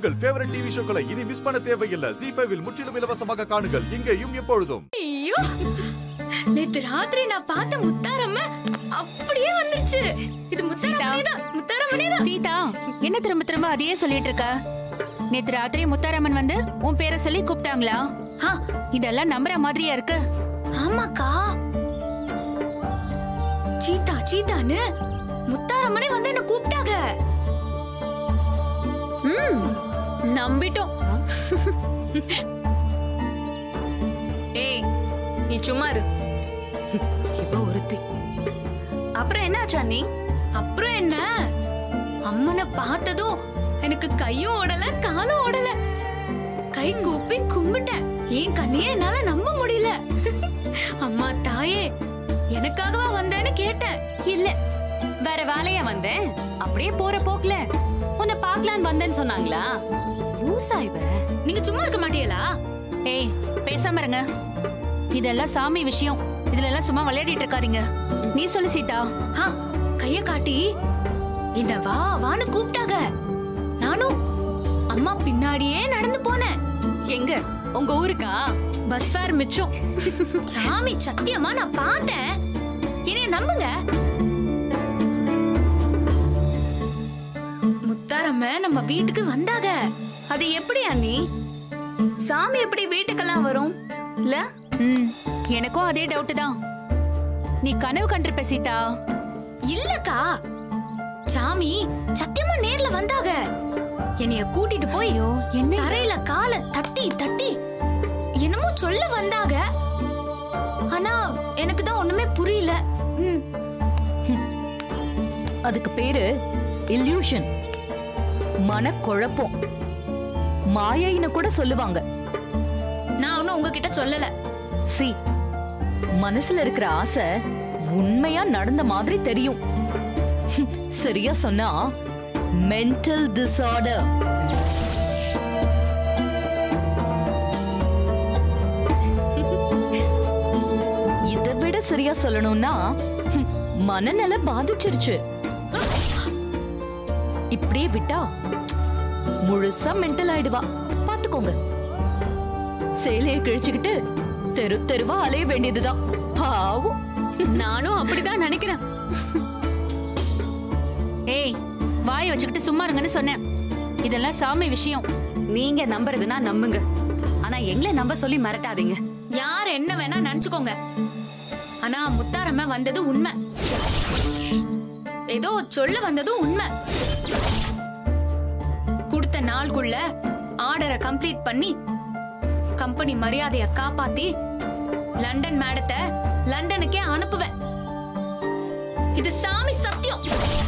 உங்கள் favourite TV ஷோக்களை இனி miss பண்ண தேவையில்லை ஜி ஃபைவில் முற்றிலும் இலவசமாக காணுங்கள் இங்கேயும் எப்பொழுதும் ஐயோ நேத்து ராத்திரி நான் பார்த்த முத்தாரம்ம அப்படியே வந்துருச்சு இது முத்தாரம்மனே தான் முத்தாரம்மனே தான் சீதா என்ன திரும்ப திரும்ப அதையே சொல்லிட்டு இருக்க நேத்து ராத்திரி முத்தாரம்மன் வந்து உன் பேரை சொல்லி கூப்பிட்டாங்களா ஹா, இதெல்லாம் நம்புற மாதிரியா இருக்கு ஆமாக்கா சீதா சீதான்னு முத்தாரம்மனே வந்து என்ன கூப்பிட்டாங்க ம் நம்பிட்டோம் ஏய் நீ சும்மா இரு இப்போ ஒருத்தி அப்புறம் என்னாச்சா நீ அப்புறம் என்ன அம்மனை பார்த்ததும் எனக்கு கையும் ஓடல காலும் ஓடல கை கூப்பி கும்பிட்டேன் என் கண்ணையே என்னால நம்ப முடியல அம்மா தாயே எனக்காகவா வந்தேன்னு கேட்டேன் இல்ல வேற வேலையா வந்தேன் அப்படியே போற போக்குல உன்னை பார்க்கலான்னு வந்தேன்னு சொன்னாங்களா லூசா இவ நீங்க சும்மா இருக்க மாட்டீங்களா ஏய் பேசாம இருங்க இதெல்லாம் சாமி விஷயம் இதுல எல்லாம் சும்மா விளையாடிட்டு இருக்காதீங்க நீ சொல்லு சீதா ஆ, கைய காட்டி என்ன வா வான்னு கூப்பிட்டாங்க நானும் அம்மா பின்னாடியே நடந்து போனேன் எங்க உங்க ஊருக்கா பஸ் ஃபேர் மிச்சம் சாமி சத்தியமா நான் பார்த்தேன் என்னைய நம்புங்க முத்தாரம்ம நம்ம வீட்டுக்கு வந்தாங்க அது எப்படி அண்ணி சாமி எப்படி வீட்டுக்கெல்லாம் வரும் இல்ல ம் எனக்கும் அதே டவுட் தான் நீ கனவு கண்டிருப்ப சீதா இல்லக்கா சாமி சத்தியமா நேர்ல வந்தாங்க என்னைய கூட்டிட்டு போய் ஐயோ என்ன இது? தரையில காலை தட்டி தட்டி என்னமோ சொல்ல வந்தாங்க ஆனா எனக்கு தான் ஒண்ணுமே புரியல ம் அதுக்கு பேரு இல்யூஷன் மனக்குழப்பம் மாயைன்னு கூட சொல்லுவாங்க நான் ஒன்னும் உங்ககிட்ட சொல்லல சி மனசுல இருக்கிற ஆசை உண்மையா நடந்த மாதிரி தெரியும் சரியா சொன்னா மென்டல் டிசார்டர் இதை விட சரியா சொல்லணும்னா ஹம், மனநல பாதிச்சிருச்சு இப்படியே விட்டா முழுசா மென்டல் ஆயிடுவா பாத்துக்கோங்க சேலையை கிழிச்சுக்கிட்டு தெரு தெருவா அலைய வேண்டியதுதான் பாவம் நானும் அப்படிதான் நினைக்கிறேன் ஏய் வாயை வச்சுக்கிட்டு சும்மா இருங்கன்னு சொன்னேன் இதெல்லாம் சாமி விஷயம் நீங்க நம்புறதுன்னா நம்புங்க ஆனா எங்களை நம்ப சொல்லி மிரட்டாதீங்க யார் என்ன வேணா நினைச்சுக்கோங்க ஆனா முத்தாரம்ம வந்தது உண்மை ஏதோ சொல்ல வந்ததும் உண்மை கொடுத்த நாளுக்குள்ள ஆர்டரை கம்ப்ளீட் பண்ணி கம்பெனி மரியாதைய காப்பாத்தி லண்டன் மேடத்தை லண்டனுக்கே அனுப்புவேன் இது சாமி சத்தியம்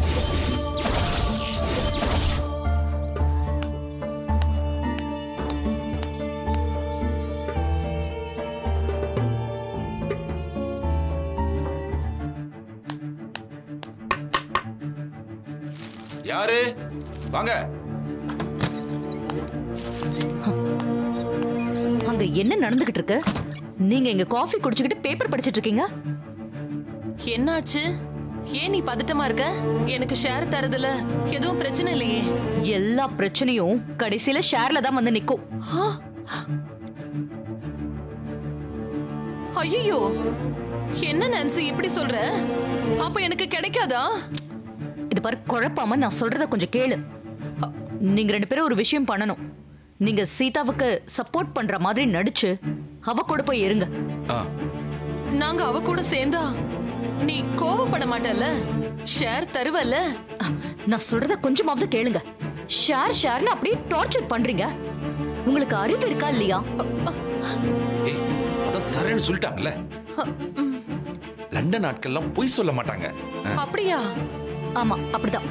யாரு வாங்க அங்க என்ன நடந்துகிட்டு இருக்கு நீங்க இங்க காஃபி குடிச்சுக்கிட்டு பேப்பர் படிச்சிட்டு இருக்கீங்க என்னாச்சு ஏன் நீ பதட்டமா இருக்க எனக்கு ஷேர் தரதுல எதுவும் பிரச்சனை இல்லையே எல்லா பிரச்சனையும் கடைசியில ஷேர்ல தான் வந்து நிக்கும் ஐயோ என்ன நான்சி இப்படி சொல்ற அப்ப எனக்கு கிடைக்காதா இது பாரு குழப்பாம நான் சொல்றத கொஞ்சம் கேளு நீங்க ரெண்டு பேரும் ஒரு விஷயம் பண்ணணும் நீங்க சீதாவுக்கு சப்போர்ட் பண்ற மாதிரி நடிச்சு அவ கூட போய் இருங்க ஆ, நாங்க அவ கூட சேர்ந்தா நீ கோவப்பட மாட்டல்ல ஷேர் தருவல்ல அஹ், நான் சொல்றத கொஞ்சமாவது கேளுங்க ஷேர் ஷேர்னு அப்படியே டார்ச்சர் பண்றீங்க உங்களுக்கு அறிவு இருக்கா இல்லையா ஏய் அதான் தரேன்னு சொல்லிட்டாங்கல்ல லண்டன் ஆட்கள்லாம் பொய் சொல்ல மாட்டாங்க ஆ, அப்படியா ஆமா அப்படிதான்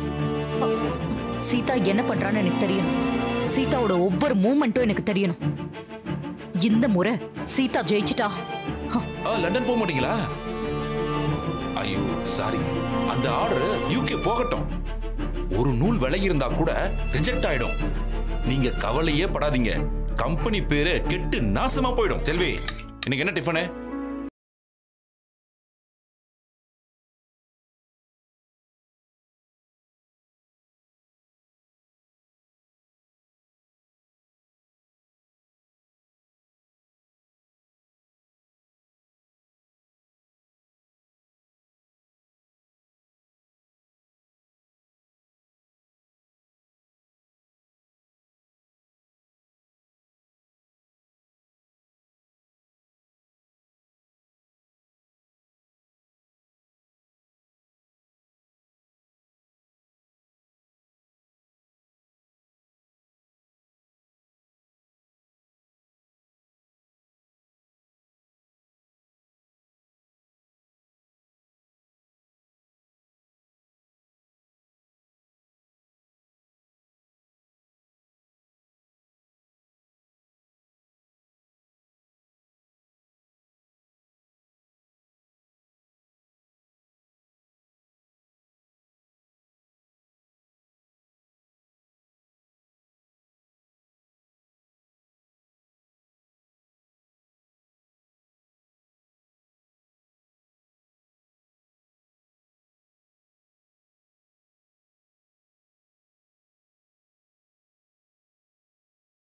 சீதா என்ன பண்றான்னு எனக்கு தெரியணும் சீதாவோட ஒவ்வொரு மூமெண்ட்டும் எனக்கு தெரியணும் இந்த முறை சீதா ஜெயிச்சிட்டா ஹ, ஆ, லண்டன் போக மாட்டீங்களா ஐயோ சாரி அந்த ஆர்டர் யூகே போகட்டும் ஒரு நூல் விலை இருந்தா கூட ரிஜெக்ட் ஆயிடும் நீங்க கவலையே படாதீங்க கம்பெனி பேரு கெட்டு நாசமா போயிடும் செல்வி இன்னைக்கு என்ன டிஃபனு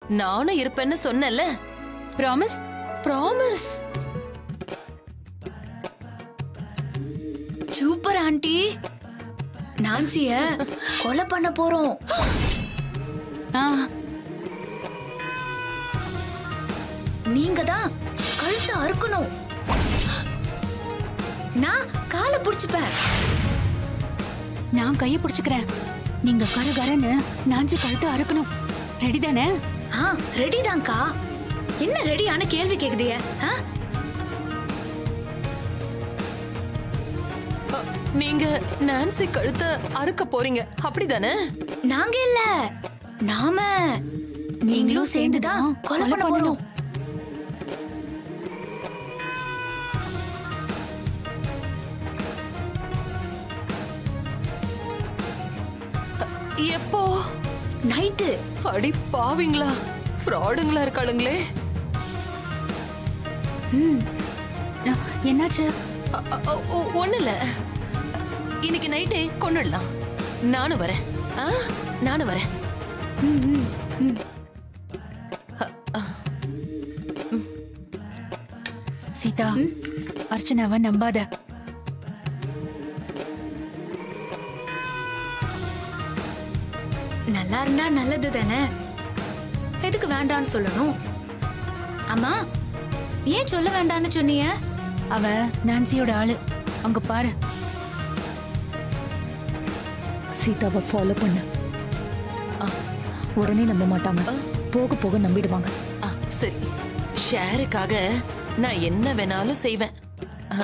நானும் இருப்பேன்னு சொன்னேன்ல ப்ராமிஸ் ப்ராமிஸ் சூப்பர் ஆண்டி நான்சிய கொலை பண்ண போறோம் ஆ நீங்க தான் கழுத்தை அறுக்கணும் நான் காலை புடிச்சுப்பேன் நான் கைய பிடிச்சுக்கிறேன் நீங்க கரகரன்னு நான்சி கழுத்து அறுக்கணும் ரெடி தானே ஆ ரெடி தான்க்கா என்ன ரெடியான கேள்வி கேக்குதிய ஆ? அ, நீங்க நான்சி கழுத்த அறுக்க போறீங்க அப்படிதானே நாங்க இல்ல நாம நீங்களும் சேர்ந்துதான் கொலை பண்ண போறோம் எப்போ நைட்டு அடி பாவிங்களா ஃப்ராடுங்களா இருக்காளுங்களே ம். ஆ, என்னாச்சு அ, அ, அ, ஒ- ஒண்ணுல்ல இன்னைக்கு நைட்டே கொண்டுடலாம் நானும் வரேன் ஆ, நானும் வரேன் ம், ம், ம். சீதா அர்ச்சனாவை நம்பாத நல்லா இருந்தா நல்லது தானே எதுக்கு வேண்டான்னு சொல்லணும் அம்மா ஏன் சொல்ல வேண்டாம்னு சொன்னீங்க அவ நான்சியோட ஆளு அங்க பாரு சீதாவை ஃபாலோ பண்ணு ஆ, உடனே நம்ப மாட்டாங்க போக போக நம்பிடுவாங்க ஆ, சரி ஷேருக்காக நான் என்ன வேணாலும் செய்வேன் ஆ,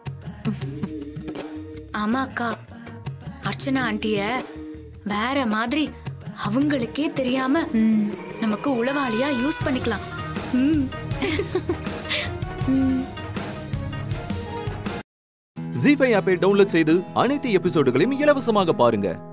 ஆமா அக்கா அர்ச்சனா ஆண்டிய வேற மாதிரி அவங்களுக்கே தெரியாம நமக்கு உளவாளியா யூஸ் பண்ணிக்கலாம் ம் ஜி ஃபைவ் ஆப்பை டவுன்லோட் செய்து அனைத்து எபிசோடுகளையும் இலவசமாக பாருங்க